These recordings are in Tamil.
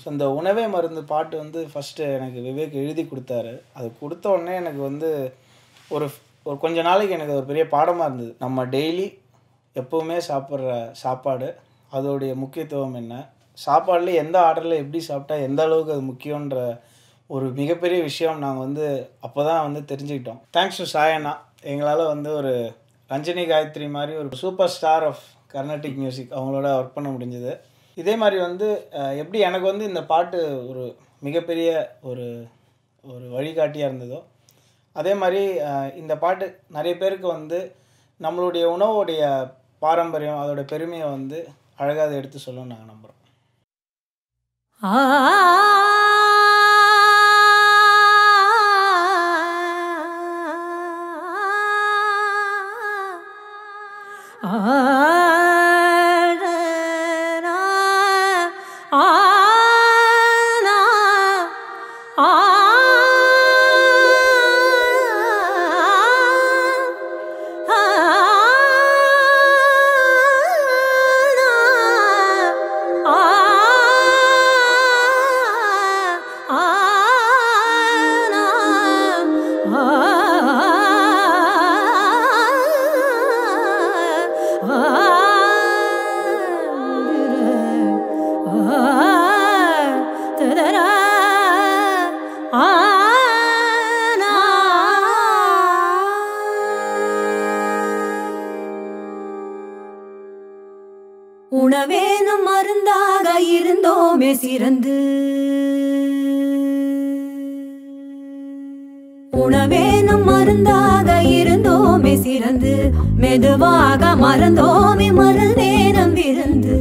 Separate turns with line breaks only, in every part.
இந்த உணவே மருந்து பாட்டு வந்து ஃபஸ்ட்டு எனக்கு விவேக் எழுதி கொடுத்தாரு அது கொடுத்த உடனே எனக்கு வந்து ஒரு ஒரு கொஞ்ச நாளைக்கு எனக்கு ஒரு பெரிய பாடமாக இருந்தது நம்ம டெய்லி எப்போவுமே சாப்பிட்ற சாப்பாடு அதோடைய முக்கியத்துவம் என்ன சாப்பாடில் எந்த ஆர்டரில் எப்படி சாப்பிட்டா எந்த அளவுக்கு அது முக்கியன்ற ஒரு மிகப்பெரிய விஷயம் நாங்கள் வந்து அப்போ தான் வந்து தெரிஞ்சுக்கிட்டோம் தேங்க்ஸ் டு சாயண்ணா எங்களால் வந்து ஒரு ரஞ்சனி காயத்ரி மாதிரி ஒரு super star of Carnatic music அவங்களோட ஒர்க் பண்ண முடிஞ்சது இதே மாதிரி வந்து அஹ், எப்படி எனக்கு வந்து இந்த பாட்டு ஒரு மிகப்பெரிய ஒரு ஒரு வழிகாட்டியாக இருந்ததோ அதே மாதிரி அஹ், இந்த பாட்டு நிறைய பேருக்கு வந்து நம்மளுடைய உணவுடைய பாரம்பரியம் அதோட பெருமையை வந்து அழகாக அதை எடுத்து சொல்லணும்னு நாங்கள் நம்புகிறோம்
உணவேனும் மருந்தாக இருந்தோமே சிறந்து உணவேனும் மருந்தாக இருந்தோமே சிறந்து மெதுவாக மறந்தோமே மருந்தேனம் விருந்து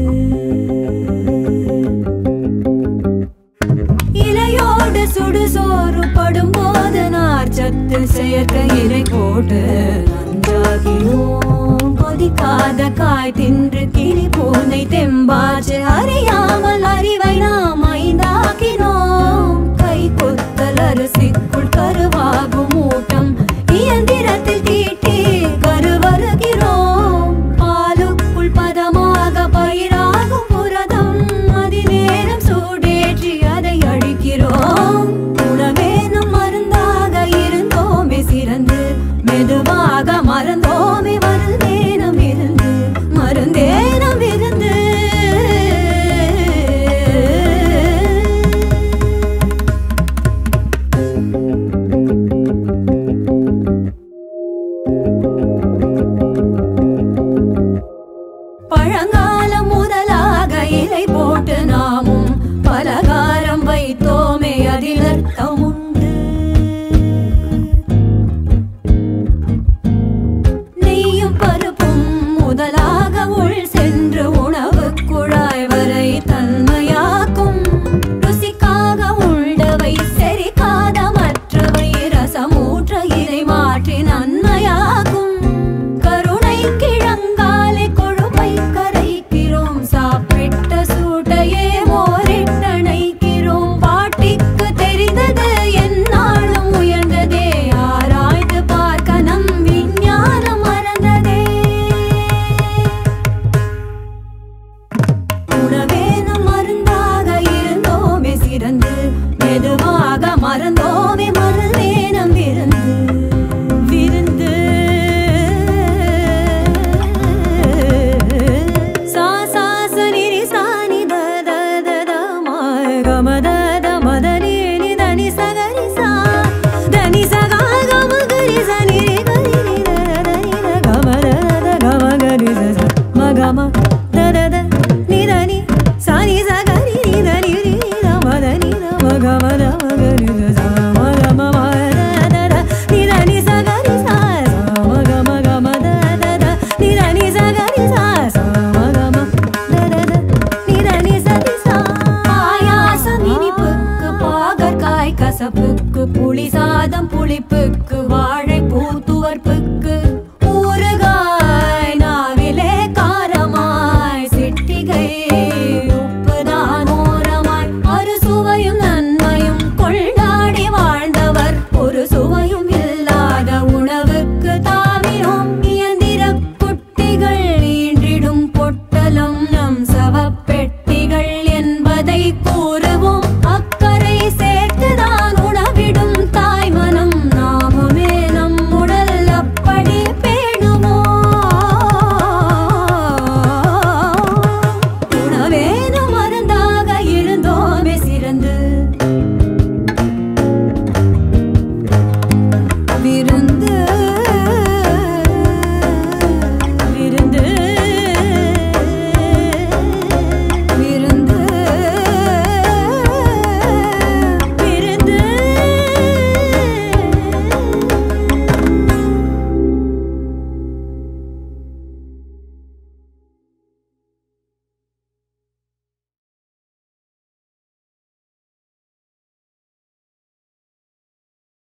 இலையோடு சுடுசோறு படும்போது நார்ச்சத்து செயற்கை இலை போட்டு நஞ்சாகினோம் கொதிக்காத காய் தின்று கிளி பூனை தெம்பாச்சு அறியாமல் அறிவை நாம் ஐந்தாக்கினோம் கை கொத்தல் அரிசிக்குள் கருவாகும் ஊட்டம் இயந்திரத்தில் தீட்டி கருவருகிறோம் பாலுக்குள் பதமாக பயிராகும் புரதம் அதிநேரம் சூடேற்றி அதை அழிக்கிறோம் உணவேனும் மருந்தாக இருந்தோமே சிறந்து மெதுவாக மறந்தோமே மருந்தேனம் இருந்து மருந்தேனம் இருந்து பழங்காலம் முதலாக இலை போட்டு நாம்